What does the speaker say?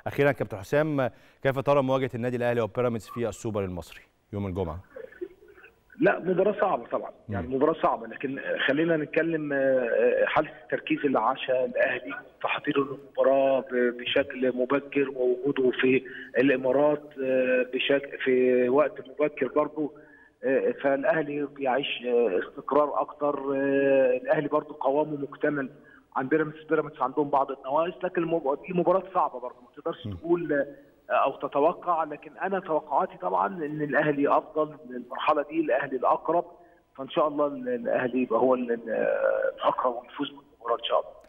اخيرا كابتن حسام كيف ترى مواجهه النادي الاهلي وبيراميدز في السوبر المصري يوم الجمعه لا مباراة صعبة طبعا يعني مباراة صعبة لكن خلينا نتكلم حالة التركيز اللي عاشها الأهلي تحضيره للمباراة بشكل مبكر ووجوده في الإمارات بشكل في وقت مبكر برضه فالأهلي بيعيش استقرار أكتر الأهلي برضه قوامه مكتمل عن بيراميدز بيراميدز عندهم بعض النواقص لكن دي مباراة صعبة برضه ما تقدرش تقول او تتوقع لكن انا توقعاتي طبعا ان الاهلي افضل المرحله دي الاهلي الاقرب فان شاء الله الاهلي يبقى هو الاقرب ويفوز بالمباراه ان شاء الله